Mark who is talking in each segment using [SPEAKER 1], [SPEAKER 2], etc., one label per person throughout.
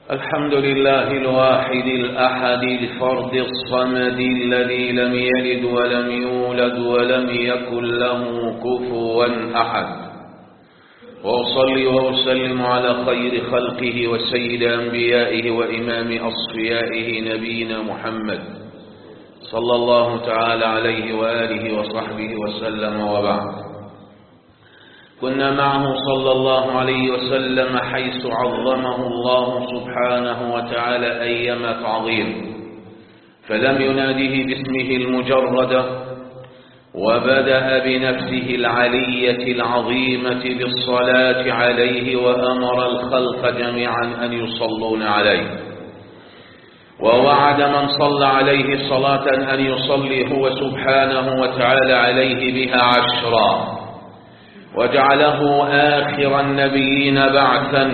[SPEAKER 1] الحمد لله الواحد الأحد الفرد الصمد الذي لم يلد ولم يولد ولم يكن له كفوا أحد وأصلي وأسلم على خير خلقه وسيد أنبيائه وإمام أصفيائه نبينا محمد صلى الله تعالى عليه وآله وصحبه وسلم وبعد كنا معه صلى الله عليه وسلم حيث عظمه الله سبحانه وتعالى أيما تعظيم فلم يناده باسمه المجرد وبدأ بنفسه العلية العظيمة بالصلاة عليه وأمر الخلق جميعا أن يصلون عليه ووعد من صلى عليه صلاة أن يصلي هو سبحانه وتعالى عليه بها عشرا وجعله آخر النبيين بعثا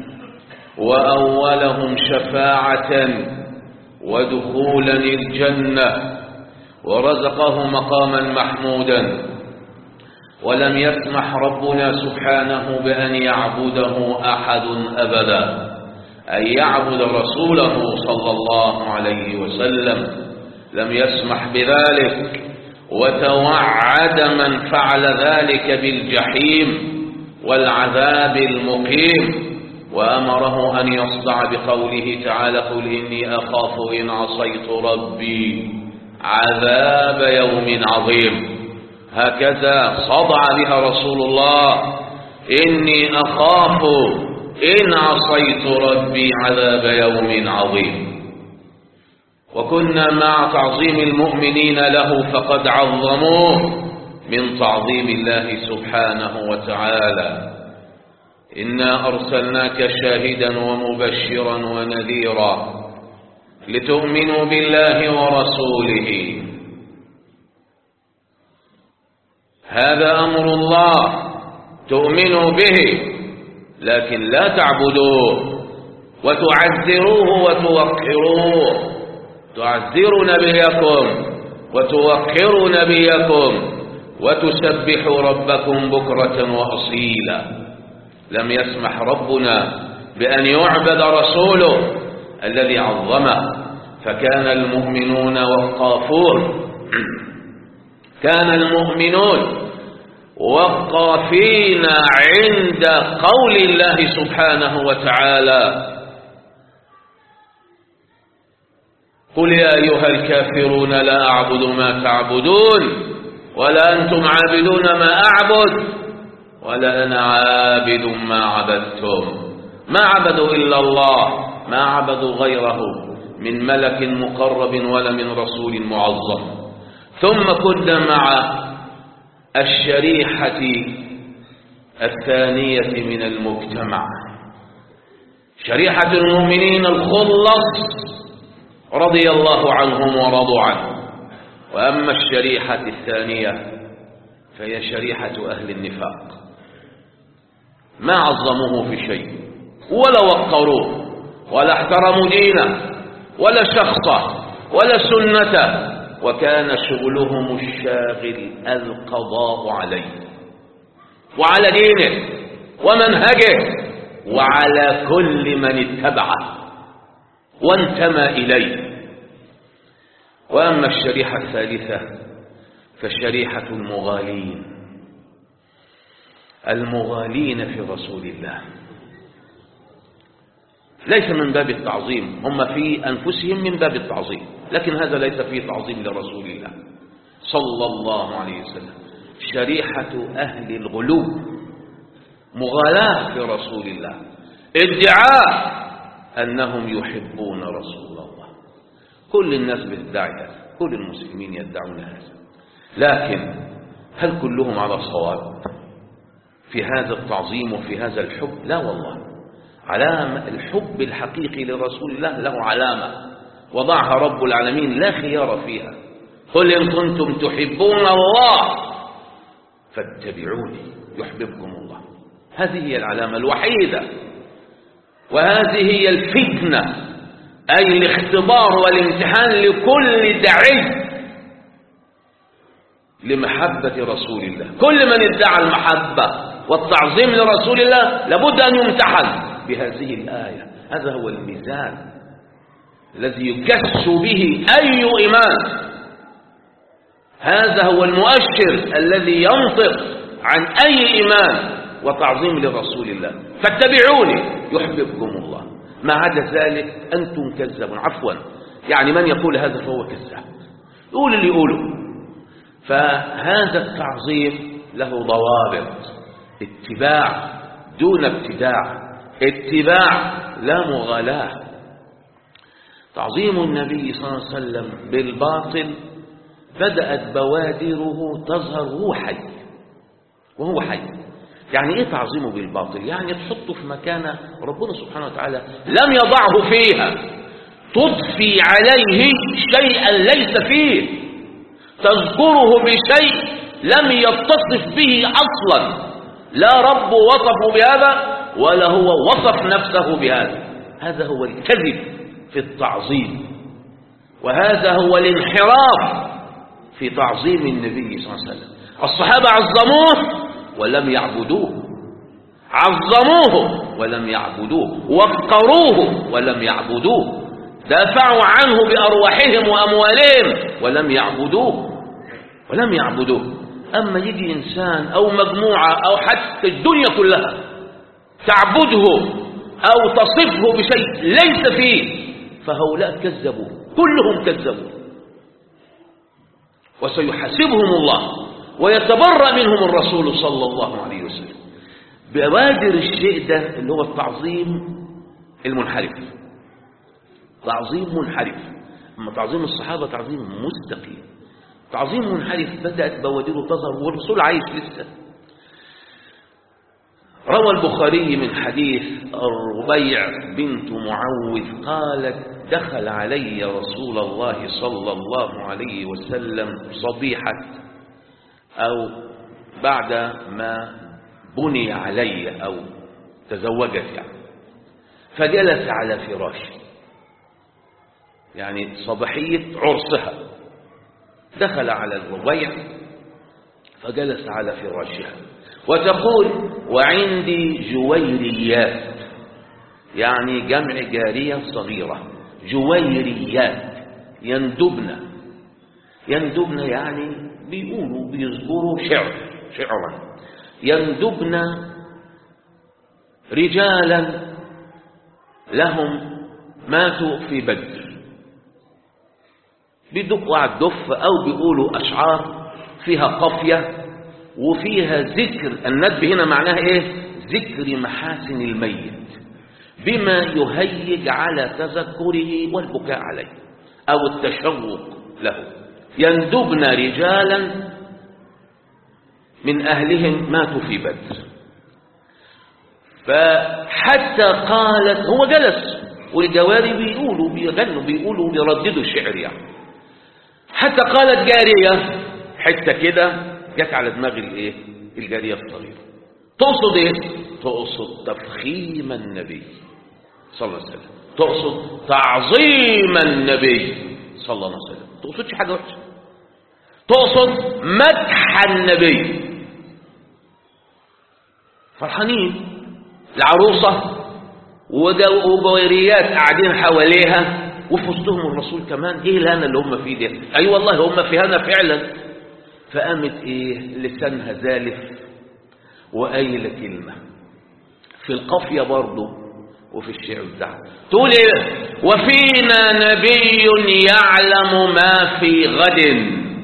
[SPEAKER 1] وأولهم شفاعة ودخولا الجنة ورزقه مقاما محمودا ولم يسمح ربنا سبحانه بأن يعبده أحد أبدا أن يعبد رسوله صلى الله عليه وسلم لم يسمح بذلك وتوعد من فعل ذلك بالجحيم والعذاب المقيم وأمره أن يصدع بقوله تعالى قل إني أخاف إن عصيت ربي عذاب يوم عظيم هكذا صدع بها رسول الله إني أخاف إن عصيت ربي عذاب يوم عظيم وكنا مع تعظيم المؤمنين له فقد عظموه من تعظيم الله سبحانه وتعالى إنا أرسلناك شاهدا ومبشرا ونذيرا لتؤمنوا بالله ورسوله هذا أمر الله تؤمنوا به لكن لا تعبدوه وتعذروه وتوقروه تعذروا نبيكم وتوقروا نبيكم وتسبحوا ربكم بكرة وأصيلا لم يسمح ربنا بأن يعبد رسوله الذي عظمه فكان المؤمنون وقافون كان المؤمنون وقافين عند قول الله سبحانه وتعالى قل يا أيها الكافرون لا أعبد ما تعبدون ولا أنتم عابدون ما أعبد ولا أنا عابد ما عبدتم ما عبدوا إلا الله ما عبدوا غيره من ملك مقرب ولا من رسول معظم ثم كنا مع الشريحة الثانية من المجتمع شريحة المؤمنين الخلص رضي الله عنهم ورضوا عنه وأما الشريحة الثانية فهي شريحة أهل النفاق ما عظموه في شيء ولا وقروه ولا احترموا دينه ولا شخصه ولا سنته وكان شغلهم الشاغل القضاء عليه وعلى دينه ومنهجه وعلى كل من اتبعه وانتمى إليه وأما الشريحة الثالثة فالشريحة المغالين المغالين في رسول الله ليس من باب التعظيم هم في أنفسهم من باب التعظيم لكن هذا ليس فيه تعظيم لرسول الله صلى الله عليه وسلم شريحة أهل الغلو مغالاة في رسول الله ادعاء أنهم يحبون رسول الله كل الناس بتدعي هذا كل المسلمين يدعون هذا لكن هل كلهم على صواب في هذا التعظيم وفي هذا الحب لا والله علامة الحب الحقيقي لرسول الله له علامة وضعها رب العالمين لا خيار فيها قل إن كنتم تحبون الله فاتبعوني يحببكم الله هذه هي العلامة الوحيدة وهذه هي الفتنة أي الاختبار والامتحان لكل داعي لمحبة رسول الله كل من ادعى المحبة والتعظيم لرسول الله لابد أن يمتحن بهذه الآية هذا هو الميزان الذي يكس به أي إيمان هذا هو المؤشر الذي ينطق عن أي إيمان وتعظيم لرسول الله فاتبعوني يحببكم الله ما عدا ذلك أنتم كذبون عفوا يعني من يقول هذا فهو كذاب يقول اللي يقوله فهذا التعظيم له ضوابط اتباع دون ابتداع اتباع لا مغالاة تعظيم النبي صلى الله عليه وسلم بالباطل بدأت بوادره تظهر وهو حي وهو حي يعني ايه تعظيمه بالباطل يعني تحطه في مكانه ربنا سبحانه وتعالى لم يضعه فيها تضفي عليه شيئا ليس فيه تذكره بشيء لم يتصف به اصلا لا رب وصفه بهذا ولا هو وصف نفسه بهذا هذا هو الكذب في التعظيم وهذا هو الانحراف في تعظيم النبي صلى الله عليه وسلم الصحابة عظموه ولم يعبدوه عظموه ولم يعبدوه وفقروه ولم يعبدوه دافعوا عنه بأرواحهم وأموالهم ولم يعبدوه ولم يعبدوه أما يجي إنسان أو مجموعة أو حتى الدنيا كلها تعبده أو تصفه بشيء ليس فيه فهؤلاء كذبوا كلهم كذبوا وسيحاسبهم الله ويتبرأ منهم الرسول صلى الله عليه وسلم بوادر الشيء ده اللي هو التعظيم المنحرف تعظيم منحرف أما تعظيم الصحابة تعظيم مستقيم تعظيم منحرف بدأت بوادره تظهر والرسول عايش لسه روى البخاري من حديث الربيع بنت معوذ قالت دخل علي رسول الله صلى الله عليه وسلم صبيحة أو بعد ما بني علي أو تزوجت يعني فجلس على فراشي يعني صباحية عرسها دخل على الربيع فجلس على فراشها وتقول وعندي جويريات يعني جمع جارية صغيرة جويريات يندبن يندبن يعني بيقولوا بيذكروا شعر شعرا يندبن رجالا لهم ماتوا في بدر بيدقوا على الدف أو بيقولوا أشعار فيها قافية وفيها ذكر الندب هنا معناها إيه ذكر محاسن الميت بما يهيج على تذكره والبكاء عليه أو التشوق له يندبن رجالا من أهلهم ماتوا في بدر فحتى قالت هو جلس والجواري بيقولوا بيغنوا بيقولوا بيرددوا الشعر يعني حتى قالت جارية حتة كده جت على دماغ الايه الجارية الصغيرة تقصد ايه تقصد تفخيم النبي صلى الله عليه وسلم تقصد تعظيم النبي صلى الله عليه وسلم تقصدش حاجة وحشة تقصد مدح النبي فرحانين العروسة وجويريات قاعدين حواليها وفي وسطهم الرسول كمان ايه الهنا اللي هم فيه ده اي أيوة والله هم في هنا فعلا فقامت ايه لسانها زالف وقايله كلمه في القافيه برضه وفي الشعر بتاعها تقول ايه وفينا نبي يعلم ما في غد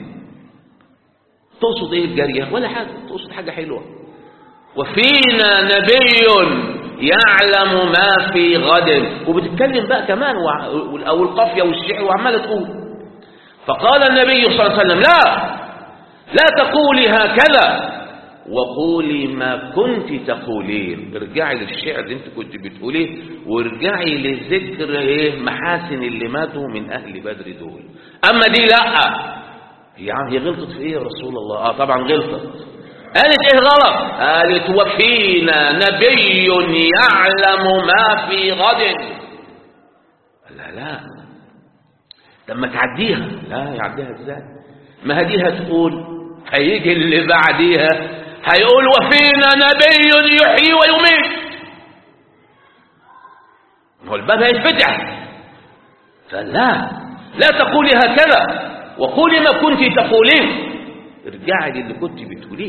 [SPEAKER 1] تقصد ايه الجاريه ولا حاجه تقصد حاجه حلوه وفينا نبي يعلم ما في غد وبتتكلم بقى كمان او القافيه والشعر وعماله تقول فقال النبي صلى الله عليه وسلم لا لا تقولي هكذا وقولي ما كنت تقولين ارجعي للشعر اللي انت كنت بتقوليه وارجعي لذكر ايه محاسن اللي ماتوا من اهل بدر دول اما دي لا يعني هي غلطت في ايه يا رسول الله اه طبعا غلطت قالت ايه غلط قالت وفينا نبي يعلم ما في غد لا لا لما تعديها لا يعديها ازاي ما هديها تقول هيجي اللي بعديها هيقول وفينا نبي يحيي ويميت هو والباب هيتفتح فلا لا تقولي هكذا وقولي ما كنت تقولين ارجعي للي كنت بتقوليه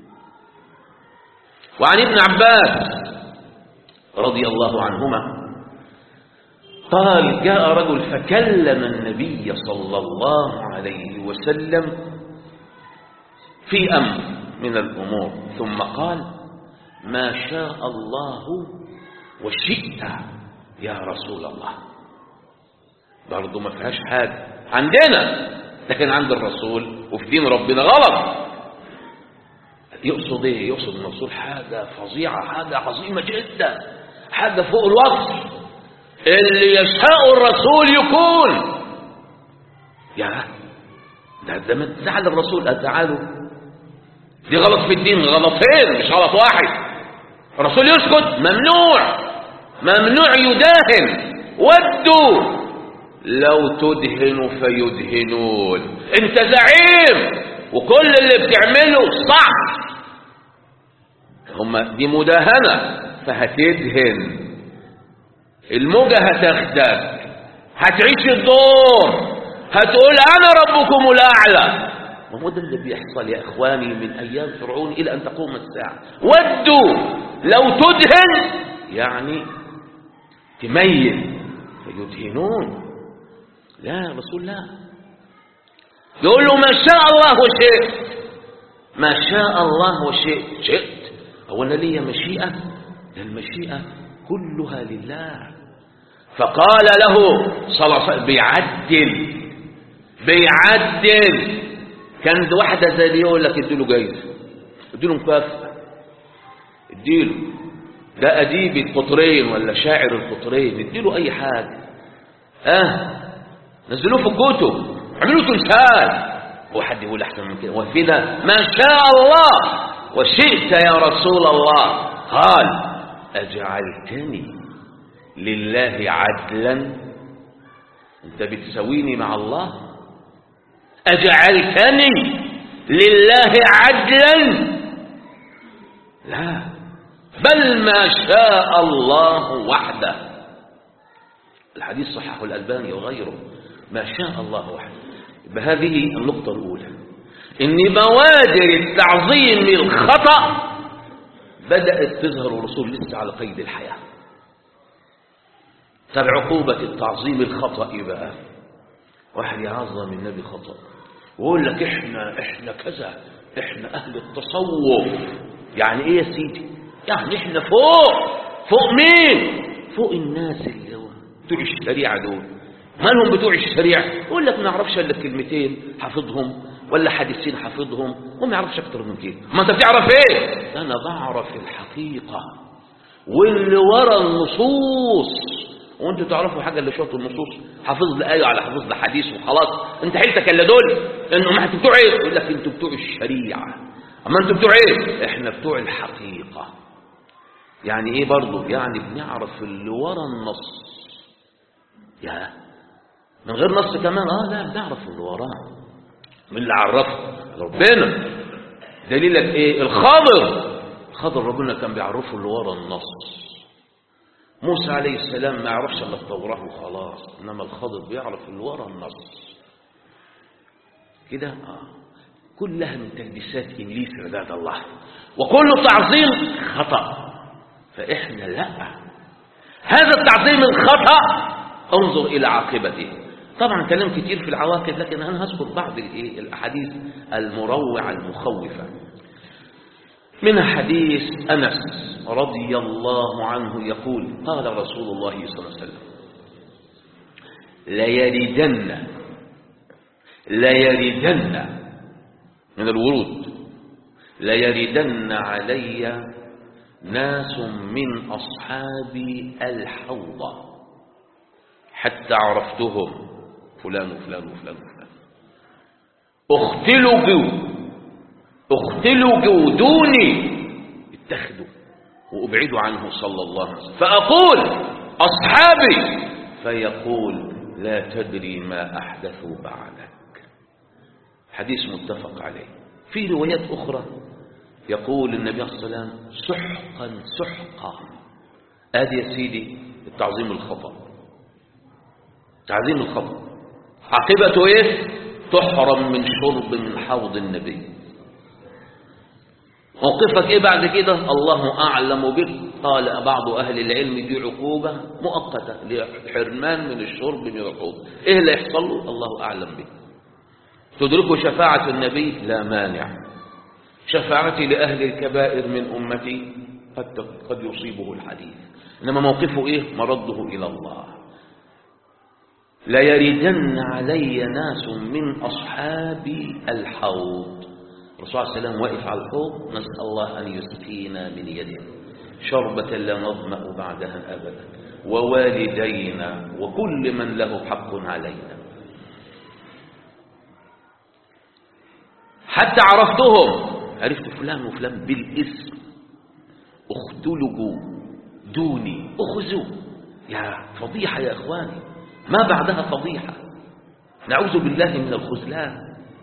[SPEAKER 1] وعن ابن عباس رضي الله عنهما قال جاء رجل فكلم النبي صلى الله عليه وسلم في أمر من الأمور ثم قال ما شاء الله وشئت يا رسول الله برضه ما فيهاش حاجة عندنا لكن عند الرسول وفي دين ربنا غلط يقصد ايه يقصد الرسول حاجة فظيعة حاجة عظيمة جدا حاجة فوق الوصف اللي يشاء الرسول يكون يا ده ده ما تزعل الرسول أتعالوا دي غلط في الدين غلطين مش غلط واحد الرسول يسكت ممنوع ممنوع يداهن ودوا لو تدهن فيدهنون انت زعيم وكل اللي بتعمله صح هما دي مداهنة فهتدهن الموجة هتاخدك هتعيش الدور هتقول أنا ربكم الأعلى ما هو ده اللي بيحصل يا إخواني من أيام فرعون إلى أن تقوم الساعة ودوا لو تدهن يعني تميل فيدهنون لا رسول لا يقول له ما شاء الله وشئت ما شاء الله وشئت شئت هو أنا لي مشيئة ده المشيئة كلها لله فقال له صلى الله عليه وسلم بيعدل بيعدل كان واحدة زي دي يقول لك اديله جايزة اديله مكافأة اديله ده أديب القطرين ولا شاعر القطرين اديله أي حاجة اه نزلوه في الكتب عملوا تمثال هو حد يقول أحسن من كده وفي ده ما شاء الله وشئت يا رسول الله قال أجعلتني لله عدلا أنت بتسويني مع الله أجعلتني لله عدلا لا بل ما شاء الله وحده الحديث صححه الألباني وغيره ما شاء الله وحده بهذه النقطة الأولى إن بوادر التعظيم الخطأ بدأت تظهر الرسول لسه على قيد الحياة طب عقوبة التعظيم الخطأ إيه بقى واحد يعظم النبي خطأ ويقول لك احنا احنا كذا احنا اهل التصوف يعني ايه يا سيدي يعني احنا فوق فوق مين فوق الناس اللي هو بتوع الشريعة دول مالهم بتوع الشريعة يقول لك ما نعرفش الا كلمتين حافظهم ولا حديثين حافظهم وما يعرفش اكتر من كده ما انت بتعرف ايه انا بعرف الحقيقة واللي ورا النصوص وانتوا تعرفوا حاجه اللي شرط النصوص حافظ لي ايه على حافظ لي حديث وخلاص انت حيلتك الا دول انهم انتوا بتوع ايه يقول لك انتوا بتوع الشريعه اما انتوا بتوع ايه احنا بتوع الحقيقه يعني ايه برضه يعني بنعرف اللي ورا النص يا من غير نص كمان اه لا بنعرف اللي وراه من اللي عرفه ربنا دليلك ايه الخضر الخضر ربنا كان بيعرفه اللي ورا النص موسى عليه السلام ما يعرفش الا التوراه وخلاص انما الخضر بيعرف اللي ورا النص كده اه كلها من تلبيسات ابليس عباد الله وكل تعظيم خطا فاحنا لا هذا التعظيم الخطا انظر الى عاقبته طبعا كلام كتير في العواقب لكن انا هذكر بعض الايه الاحاديث المروعه المخوفه منها حديث أنس رضي الله عنه يقول قال رسول الله صلى الله عليه وسلم ليردن ليردن من الورود ليردن علي ناس من أصحابي الحوض حتى عرفتهم فلان وفلان وفلان وفلان اختلوا جو اختلوا جودوني اتخذوا وابعدوا عنه صلى الله عليه وسلم فأقول أصحابي فيقول لا تدري ما أحدثوا بعدك حديث متفق عليه في روايات أخرى يقول النبي صلى الله عليه وسلم سحقا سحقا ادي يا سيدي التعظيم الخطأ تعظيم الخطأ عاقبته ايه تحرم من شرب من حوض النبي موقفك ايه بعد كده الله اعلم بك قال بعض اهل العلم دي عقوبة مؤقتة لحرمان من الشرب من الحوض ايه اللي يحصل له الله اعلم به تدركه شفاعة النبي لا مانع شفاعتي لأهل الكبائر من أمتي قد قد يصيبه الحديث إنما موقفه إيه مرده إلى الله لا يردن علي ناس من أصحاب الحوض الرسول صلى الله عليه وسلم واقف على الحوض نسأل الله أن يسقينا من يده شربة لا نظمأ بعدها أبدا ووالدينا وكل من له حق علينا حتى عرفتهم عرفت فلان وفلان بالاسم اختلقوا دوني اخذوا يا فضيحة يا اخواني ما بعدها فضيحة نعوذ بالله من الخذلان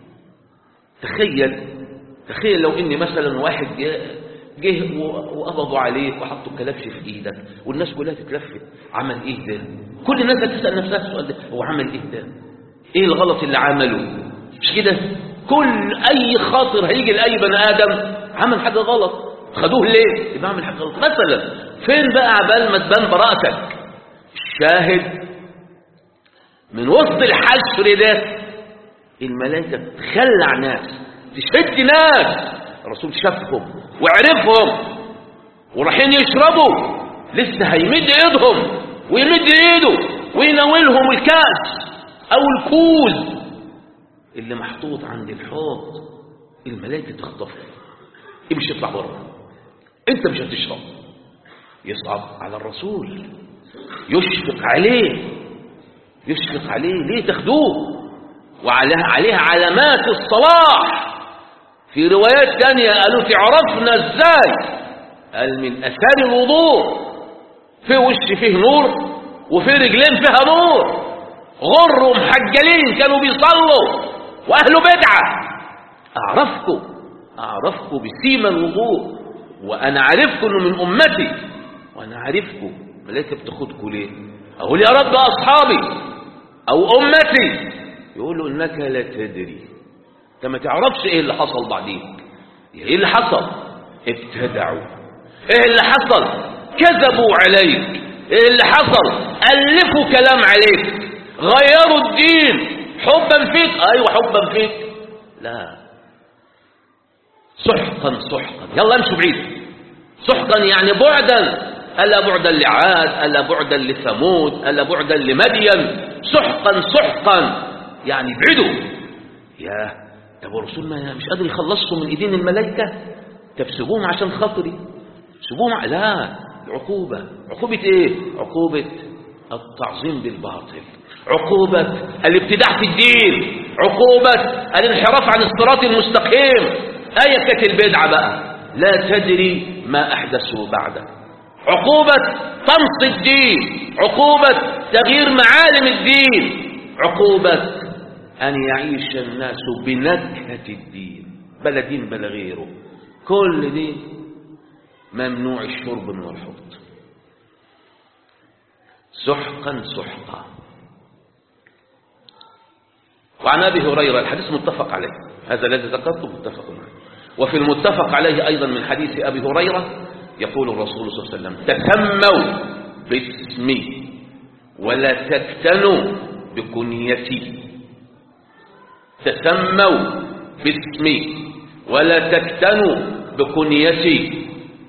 [SPEAKER 1] تخيل تخيل لو اني مثلا واحد جه وقبضوا عليك وحطوا كلبش في ايدك والناس كلها تتلفت عمل ايه ده كل الناس هتسال نفسها السؤال ده هو عمل ايه ده ايه الغلط اللي عمله مش كده كل اي خاطر هيجي لاي بني ادم عمل حاجه غلط خدوه ليه يبقى عمل حاجه غلط مثلا فين بقى عبال ما تبان براءتك الشاهد من وسط الحشر ده الملائكه تخلع ناس تشد ناس الرسول شافهم وعرفهم ورايحين يشربوا لسه هيمد ايدهم ويمد ايده ويناولهم الكاس او الكوز اللي محطوط عند الحوض الملائكة تخطفه ايه مش يطلع بره انت مش هتشرب يصعب على الرسول يشفق عليه يشفق عليه ليه تاخدوه وعليها عليها علامات الصلاح في روايات تانية قالوا تعرفنا ازاي قال من اثار الوضوء في وش فيه نور وفي رجلين فيها نور غر ومحجلين كانوا بيصلوا واهل بدعه اعرفكم اعرفكم بسيما الوضوء وانا عرفكم انه من امتي وانا عارفكم ملائكه بتاخدكم ليه اقول يا رب اصحابي او امتي يقولوا انك لا تدري انت ما تعرفش ايه اللي حصل بعدين ايه اللي حصل ابتدعوا ايه اللي حصل كذبوا عليك ايه اللي حصل الفوا كلام عليك غيروا الدين حبا فيك ايوه حبا فيك لا سحقا سحقا يلا امشوا بعيد سحقا يعني بعدا ألا بعدا لعاد ألا بعدا لثمود ألا بعدا لمدين سحقا سحقا يعني ابعدوا يا طب الرسول ما مش قادر يخلصكم من ايدين الملائكة طب سيبوهم عشان خاطري سيبوهم لا العقوبة عقوبة ايه عقوبة التعظيم بالباطل عقوبة الابتداع في الدين عقوبة الانحراف عن الصراط المستقيم آية كانت البدعة بقى لا تدري ما أحدثوا بعدك عقوبة طمس الدين عقوبة تغيير معالم الدين عقوبة أن يعيش الناس بنكهة الدين بلا دين بلا غيره كل دي ممنوع الشرب من الحوض سحقا سحقا وعن ابي هريره الحديث متفق عليه هذا الذي ذكرته متفق عليه وفي المتفق عليه ايضا من حديث ابي هريره يقول الرسول صلى الله عليه وسلم تسموا باسمي ولا تكتنوا بكنيتي تسموا باسمي ولا تكتنوا بكنيتي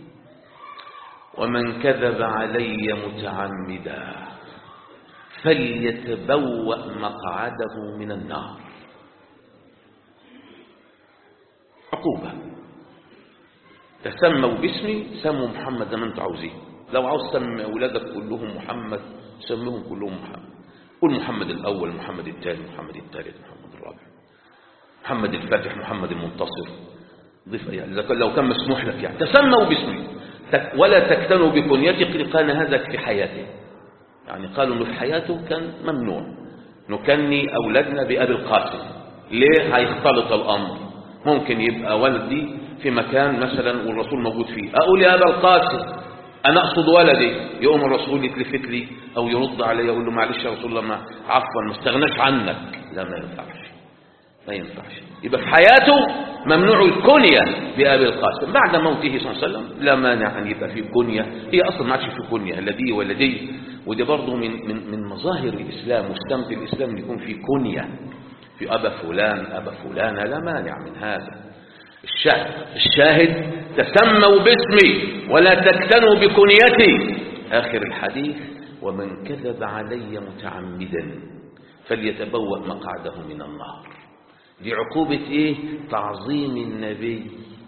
[SPEAKER 1] ومن كذب علي متعمدا فليتبوأ مقعده من النار عقوبة تسموا باسمي سموا محمد زي ما انتوا عاوزين لو عاوز تسمي اولادك كلهم محمد سميهم كلهم محمد قول محمد الاول محمد الثاني محمد الثالث محمد الرابع محمد الفاتح محمد المنتصر ضيف يعني لو كان مسموح لك يعني تسموا باسمي ولا تكتنوا بكنيتي كان هذا في حياته يعني قالوا انه في حياته كان ممنوع نكني اولادنا بابي القاسم ليه هيختلط الامر ممكن يبقى والدي في مكان مثلا والرسول موجود فيه اقول يا ابا القاسم أنا أقصد ولدي يقوم الرسول يتلفت لي أو يرد علي يقول له معلش يا رسول الله ما عفوا ما استغناش عنك لا ما ينفعش ما ينفعش يبقى في حياته ممنوع الكنية بأبي القاسم بعد موته صلى الله عليه وسلم لا مانع أن يبقى في كنية هي أصلا ما عادش في كنية لا دي ولا دي ودي برضه من, من, من مظاهر الإسلام وسمت الإسلام أن يكون في كنية في أبا فلان أبا فلانة لا مانع من هذا الشاهد الشاهد تسموا باسمي ولا تكتنوا بكنيتي آخر الحديث ومن كذب علي متعمدا فليتبوأ مقعده من النار دي عقوبة ايه تعظيم النبي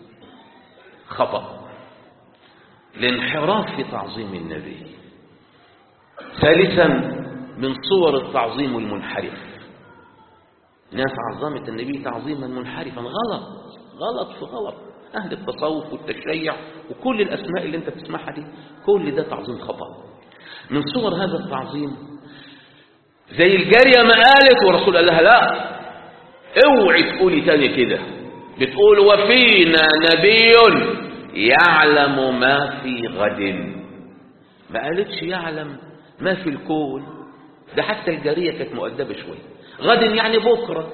[SPEAKER 1] خطأ الانحراف في تعظيم النبي ثالثا من صور التعظيم المنحرف ناس عظمت النبي تعظيما منحرفا غلط غلط في غلط أهل التصوف والتشيع وكل الأسماء اللي أنت بتسمعها دي كل ده تعظيم خطأ من صور هذا التعظيم زي الجارية ما قالت والرسول قال لها لا اوعي تقولي تاني كده بتقول وفينا نبي يعلم ما في غد ما قالتش يعلم ما في الكون ده حتى الجارية كانت مؤدبة شوية غد يعني بكرة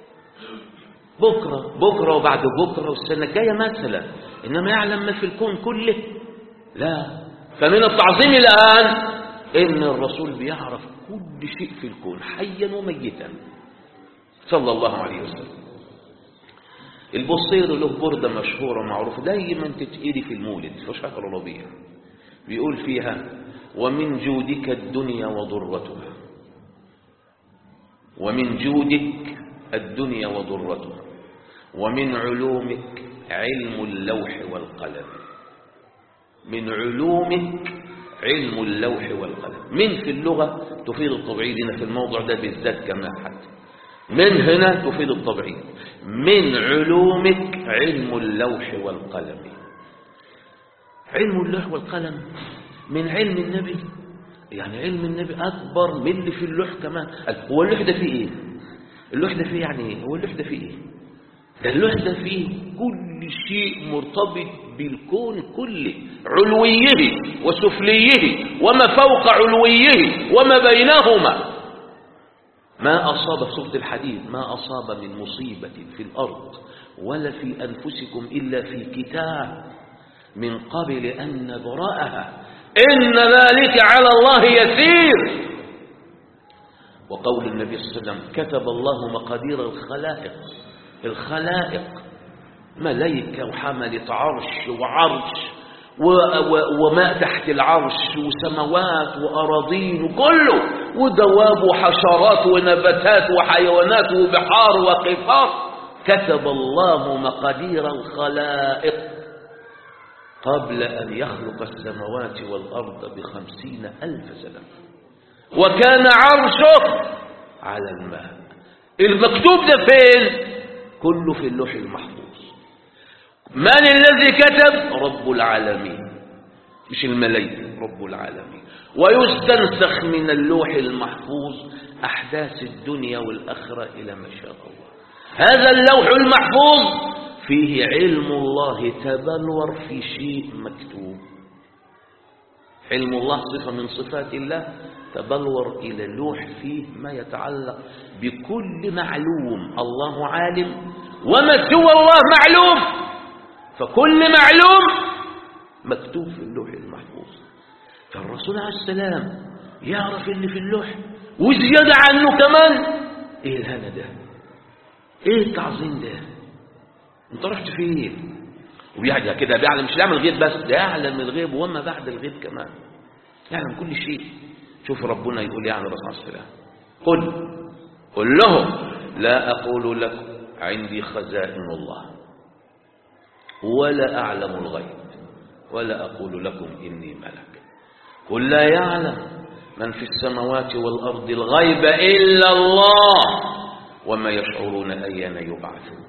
[SPEAKER 1] بكرة بكرة وبعد بكرة والسنة الجاية مثلا إنما يعلم ما في الكون كله لا فمن التعظيم الآن إن الرسول بيعرف كل شيء في الكون حيا وميتا صلى الله عليه وسلم البصير له بردة مشهورة معروفة دايما تتقري في المولد في شهر ربيع بيقول فيها ومن جودك الدنيا وضرتها ومن جودك الدنيا وضرتها ومن علومك علم اللوح والقلم من علومك علم اللوح والقلم من في اللغة تفيد الطبيعي هنا في الموضع ده بالذات كما حتى من هنا تفيد الطبيعي من علومك علم اللوح والقلم علم اللوح والقلم من علم النبي يعني علم النبي أكبر من اللي في اللوح كمان هو اللوح ده فيه إيه اللوح ده فيه يعني إيه هو اللوح ده فيه إيه ده اللوح ده فيه كل شيء مرتبط بالكون كله علويه وسفليه وما فوق علويه وما بينهما ما أصاب في سورة الحديد ما أصاب من مصيبة في الأرض ولا في أنفسكم إلا في كتاب من قبل أن نبرأها إن ذلك على الله يسير وقول النبي صلى الله عليه وسلم كتب الله مقادير الخلائق الخلائق ملائكة وحملة عرش وعرش و و وماء تحت العرش وسماوات وأراضين وكله ودواب وحشرات ونباتات وحيوانات وبحار وقفار كتب الله مقادير الخلائق قبل أن يخلق السماوات والأرض بخمسين ألف سنة وكان عرشه على الماء المكتوب ده فين كله في اللوح المحفوظ من الذي كتب رب العالمين مش الملائكة رب العالمين ويستنسخ من اللوح المحفوظ أحداث الدنيا والآخرة إلى ما شاء الله هذا اللوح المحفوظ فيه علم الله تبلور في شيء مكتوب علم الله صفة من صفات الله تبلور إلى اللوح فيه ما يتعلق بكل معلوم الله عالم وما سوى الله معلوم فكل معلوم مكتوب في اللوح المحفوظ فالرسول عليه السلام يعرف اللي في اللوح وزيادة عنه كمان ايه الهنا ده ايه التعظيم ده انت رحت فين ويعني كده بيعلم مش يعمل الغيب بس ده يعلم الغيب وما بعد الغيب كمان يعلم كل شيء شوف ربنا يقول يعني الرسول صلى الله عليه وسلم قل قل لهم لا أقول لكم عندي خزائن الله ولا أعلم الغيب ولا أقول لكم إني ملك قل لا يعلم من في السماوات والأرض الغيب إلا الله وما يشعرون أيان يبعثون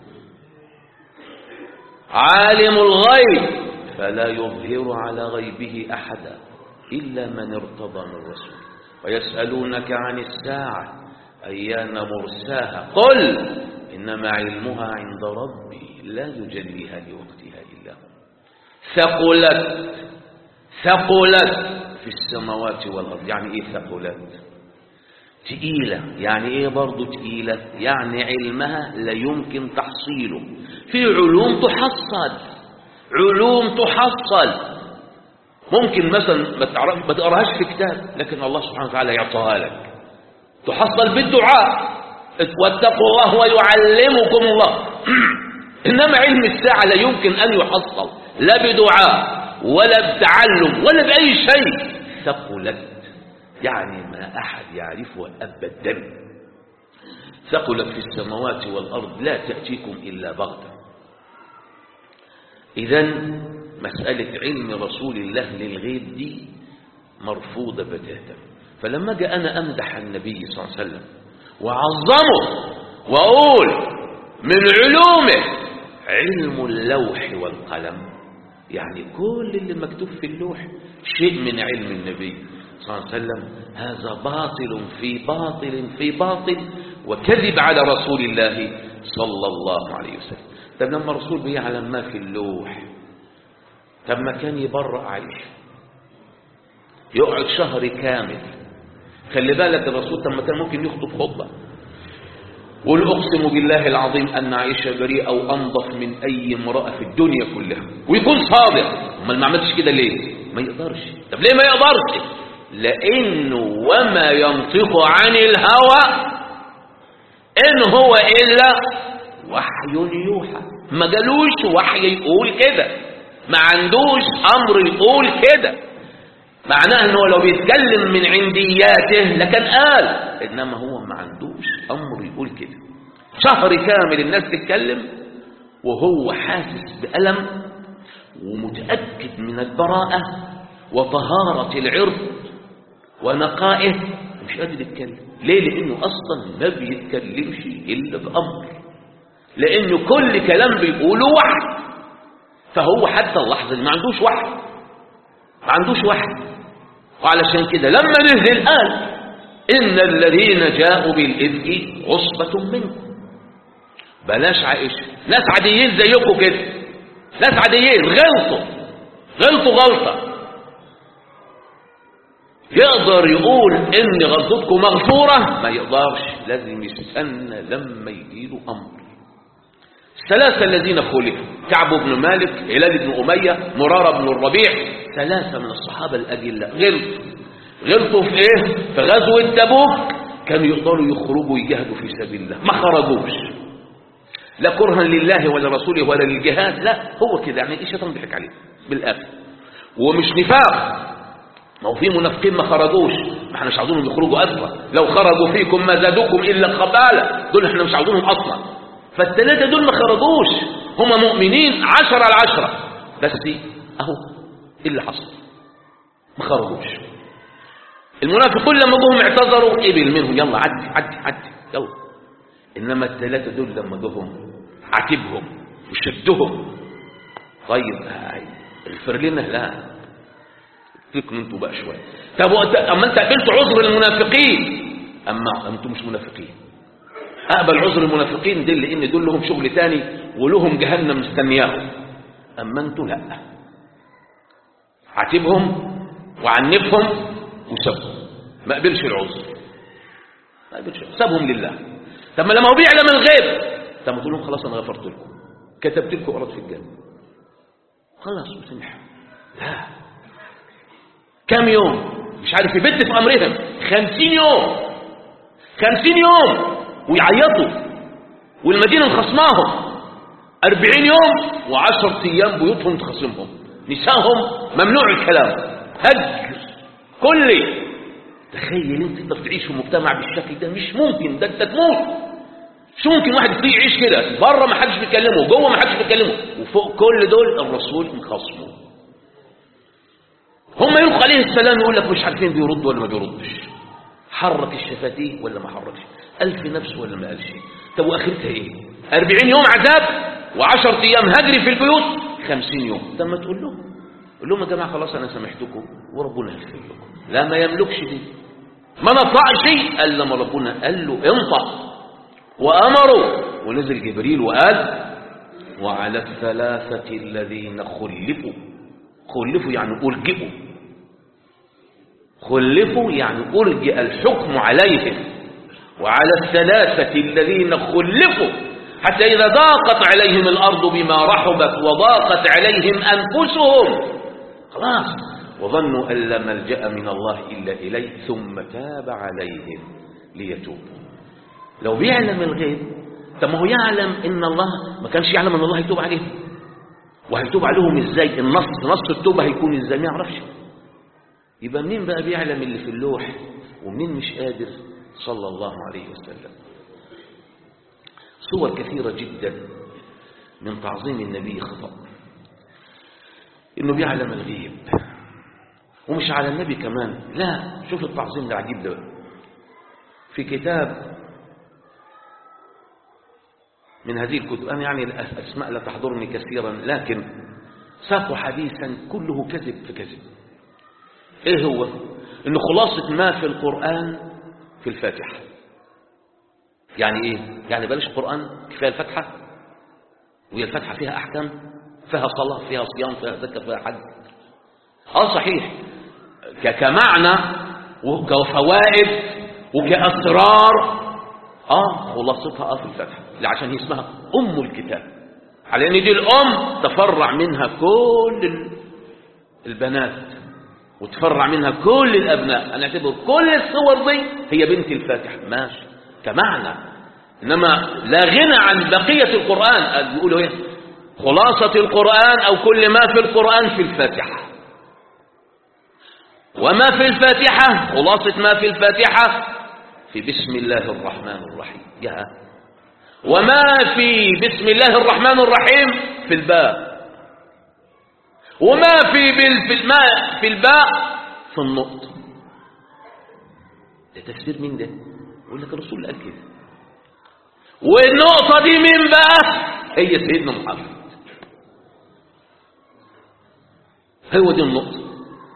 [SPEAKER 1] عالم الغيب فلا يظهر على غيبه أحدا إلا من ارتضى من رسول ويسألونك عن الساعة أيان مرساها قل إنما علمها عند ربي لا يجليها لوقتها إلا هو ثقلت ثقلت في السماوات والأرض يعني إيه ثقلت تقيلة يعني إيه برضو تقيلة يعني علمها لا يمكن تحصيله في علوم تحصل علوم تحصل ممكن مثلا ما تعرف ما تقراهاش في كتاب لكن الله سبحانه وتعالى يعطيها لك تحصل بالدعاء واتقوا الله ويعلمكم الله انما علم الساعه لا يمكن ان يحصل لا بدعاء ولا بتعلم ولا باي شيء ثقلت يعني ما احد يعرفه ابدا ثقلت في السماوات والارض لا تاتيكم الا بغته اذا مسألة علم رسول الله للغيب دي مرفوضة بتاتا فلما جاء أنا أمدح النبي صلى الله عليه وسلم وعظمه وأقول من علومه علم اللوح والقلم يعني كل اللي مكتوب في اللوح شيء من علم النبي صلى الله عليه وسلم هذا باطل في باطل في باطل وكذب على رسول الله صلى الله عليه وسلم طب لما الرسول بيعلم ما في اللوح طب ما كان يبرأ عائشة يقعد شهر كامل خلي بالك الرسول طب ما كان ممكن يخطب خطبة قل أقسم بالله العظيم أن عائشة بريئة أو أنظف من أي امرأة في الدنيا كلها ويكون صادق امال ما عملتش كده ليه ما يقدرش طب ليه ما يقدرش لأنه وما ينطق عن الهوى إن هو إلا وحي يوحى ما جالوش وحي يقول كده ما عندوش امر يقول كده معناه انه لو بيتكلم من عندياته لكان قال انما هو ما عندوش امر يقول كده شهر كامل الناس تتكلم وهو حاسس بألم ومتأكد من البراءة وطهارة العرض ونقائه مش قادر يتكلم ليه لانه اصلا ما بيتكلمش الا بامر لانه كل كلام بيقوله وحي فهو حتى اللحظة ما عندوش وحي ما عندوش وحي وعلشان كده لما نزل قال إن الذين جاءوا بالإفك عصبة منكم بلاش عائشة ناس عاديين زيكم كده ناس عاديين غلطوا غلطوا غلطة يقدر يقول إن غلطتكم مغفورة ما يقدرش لازم يستنى لما يجيله أمر الثلاثة الذين خلفوا كعب بن مالك هلال بن أمية مرارة بن الربيع ثلاثة من الصحابة الأجلة غلطوا غلطوا في إيه؟ في غزوة تبوك كانوا يقدروا يخرجوا يجاهدوا في سبيل الله ما خرجوش لا كرها لله ولا رسوله ولا للجهاد لا هو كده يعني الشيطان بيضحك عليه بالآخر ومش نفاق ما هو في منافقين ما خرجوش ما احنا مش عاوزينهم يخرجوا اصلا لو خرجوا فيكم ما زادوكم الا خباله دول احنا مش عاوزينهم اصلا فالثلاثة دول ما خرجوش هم مؤمنين عشرة على عشرة بس اهو ايه اللي حصل ما خرجوش المنافقون لما جوهم اعتذروا قبل منهم يلا عدي عدي عدي يلا انما الثلاثة دول لما جوهم عاتبهم وشدهم طيب اغفر لنا لا فيكم انتوا بقى شويه طب اما انت قبلت عذر المنافقين اما انتوا مش منافقين اقبل عذر المنافقين دي لان دول لهم شغل تاني ولهم جهنم مستنياهم اما انتوا لا عاتبهم وعنفهم وسابهم ما قبلش العذر ما قبلش سابهم لله طب ما لما هو بيعلم الغيب طب ما تقول لهم خلاص انا غفرت لكم كتبت لكم اوراد في الجنه خلاص مسامح لا كم يوم مش عارف يبت في امرهم خمسين يوم خمسين يوم ويعيطوا والمدينة مخصماهم أربعين يوم وعشرة أيام بيوتهم تخصمهم نسائهم ممنوع الكلام هجر كلي تخيل انت تقدر تعيش في مجتمع بالشكل ده مش ممكن ده انت تموت مش ممكن واحد فيه يعيش كده بره ما حدش بيكلمه جوه ما حدش بيكلمه وفوق كل دول الرسول مخصمه هم يلقى عليه السلام يقول لك مش عارفين بيرد ولا ما بيردش حرك الشفتيه ولا ما حركش ألف نفس ولا ما قالش طب وآخرتها إيه أربعين يوم عذاب وعشرة أيام هجري في البيوت خمسين يوم طب ما تقول لهم قول لهم يا جماعة خلاص أنا سامحتكم وربنا يغفر لكم لا ما يملكش دي ما نطقش قال لما ربنا قال له انطق وأمره ونزل جبريل وقال وعلى الثلاثة الذين خلفوا خلفوا يعني ألجئوا خلفوا يعني أرجئ الحكم عليهم وعلى الثلاثة الذين خلفوا حتى إذا ضاقت عليهم الأرض بما رحبت وضاقت عليهم أنفسهم خلاص وظنوا أن لا ملجأ من الله إلا إليه ثم تاب عليهم ليتوبوا لو بيعلم الغيب طب ما هو يعلم ان الله ما كانش يعلم ان الله هيتوب عليهم وهيتوب عليهم ازاي النص نص التوبه هيكون ازاي ما يعرفش يبقى منين بقى بيعلم اللي في اللوح ومنين مش قادر صلى الله عليه وسلم صور كثيره جدا من تعظيم النبي خطأ انه بيعلم الغيب ومش على النبي كمان لا شوف التعظيم ده عجيب ده في كتاب من هذه الكتب أنا يعني الأسماء لا تحضرني كثيرا لكن ساقوا حديثا كله كذب في كذب إيه هو إن خلاصة ما في القرآن في الفاتحة يعني إيه يعني بلاش القرآن كفاية الفاتحة وهي الفاتحة فيها أحكام فيها صلاة فيها صيام فيها زكاة فيها حج اه صحيح كمعنى وكفوائد وكأسرار اه خلاصتها اه في الفاتحة عشان هي اسمها ام الكتاب على ان دي الام تفرع منها كل البنات وتفرع منها كل الابناء انا اعتبر كل الصور دي هي بنت الفاتحة ماشي كمعنى انما لا غنى عن بقية القرآن بيقولوا ايه خلاصة القرآن او كل ما في القرآن في الفاتحة وما في الفاتحة خلاصة ما في الفاتحة في بسم الله الرحمن الرحيم يا وما في بسم الله الرحمن الرحيم في الباء وما في بال في الماء في الباء في النقط ده تفسير مين ده يقول لك الرسول قال كده والنقطة دي مين بقى هي سيدنا محمد هو دي النقطة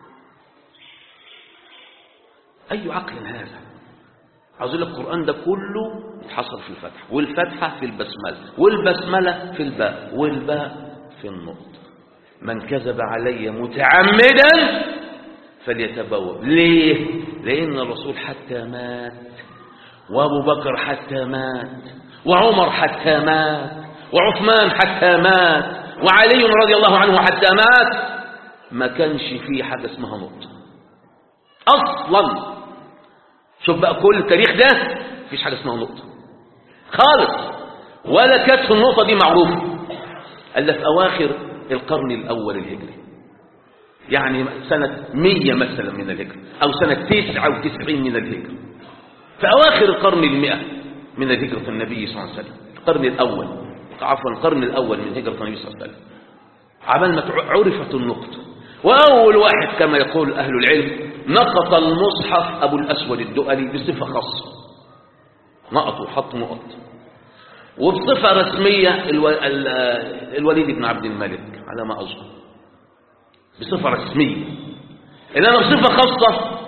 [SPEAKER 1] أي عقل هذا عاوز لك القرآن ده كله يتحصل في الفتح والفتحة في البسملة والبسملة في الباء والباء في النقطة من كذب علي متعمدا فليتبوأ ليه؟ لأن الرسول حتى مات وأبو بكر حتى مات وعمر حتى مات وعثمان حتى مات وعلي رضي الله عنه حتى مات ما كانش فيه حاجة اسمها نقطة أصلا شوف بقى كل التاريخ ده مفيش حاجة اسمها نقطة خالص ولا كانت النقطة دي معروفة إلا في أواخر القرن الأول الهجري يعني سنة مية مثلا من الهجرة أو سنة تسعة وتسعين من الهجرة في أواخر القرن المئة من هجرة النبي صلى الله عليه وسلم القرن الأول عفوا القرن الأول من هجرة النبي صلى الله عليه وسلم عمل ما عرفت النقطة وأول واحد كما يقول أهل العلم نقط المصحف أبو الأسود الدؤلي بصفة خاصة نقط وحط نقط وبصفة رسمية الو... ال... الوليد بن عبد الملك على ما أظن بصفة رسمية إنما بصفة خاصة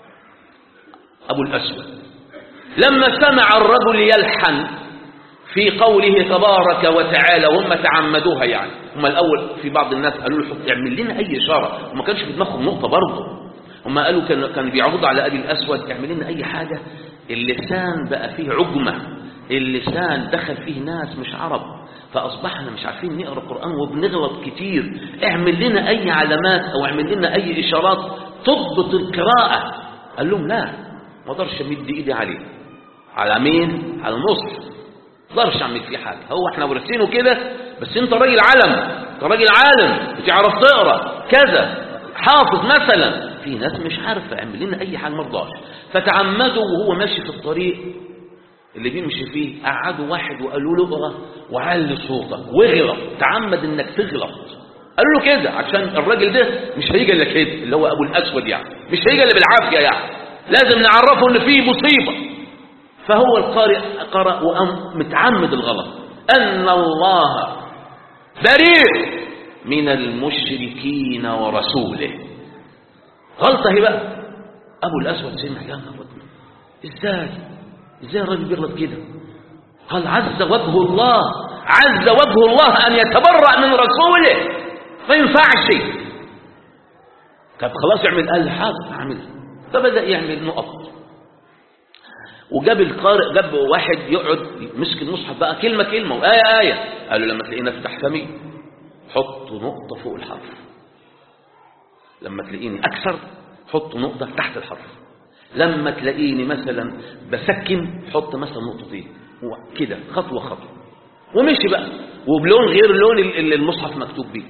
[SPEAKER 1] أبو الأسود لما سمع الرجل يلحن في قوله تبارك وتعالى هم تعمدوها يعني هم الأول في بعض الناس قالوا له حط اعمل لنا أي إشارة وما كانش في دماغهم نقطة برضه هم قالوا كان كان بيعرضوا على أبي الأسود اعمل لنا أي حاجة اللسان بقى فيه عجمة اللسان دخل فيه ناس مش عرب فأصبحنا مش عارفين نقرأ القرآن وبنغلط كتير اعمل لنا أي علامات أو اعمل لنا أي إشارات تضبط القراءة قال لهم لا ما اقدرش امد ايدي عليه على مين على النص ما اقدرش اعمل فيه حاجه هو احنا ورثينه كده بس انت راجل علم انت راجل عالم بتعرف تقرا كذا حافظ مثلا في ناس مش عارفه اعمل لنا اي حاجه ما رضاش فتعمدوا وهو ماشي في الطريق اللي بيمشي فيه قعدوا واحد وقالوا له اقرا وعلي صوتك واغلط تعمد انك تغلط قالوا له كده عشان الراجل ده مش هيجي الا كده اللي هو ابو الاسود يعني مش هيجي الا بالعافيه يعني لازم نعرفه ان فيه مصيبه فهو القارئ قرأ وقام متعمد الغلط أن الله بريء من المشركين ورسوله غلطة هي بقى أبو الأسود سمع يا نهار إزاي إزاي الراجل بيغلط كده قال عز وجه الله عز وجه الله أن يتبرأ من رسوله ما ينفعش طب خلاص اعمل قال حاضر اعمل فبدأ يعمل نقط وجاب القارئ جاب واحد يقعد مسك المصحف بقى كلمة كلمة وآية آية قال له لما تلاقينا افتح فمي حط نقطة فوق الحرف لما تلاقيني أكثر حط نقطة تحت الحرف لما تلاقيني مثلا بسكن حط مثلا نقطتين كده خطوة خطوة ومشي بقى وبلون غير اللون اللي المصحف مكتوب بيه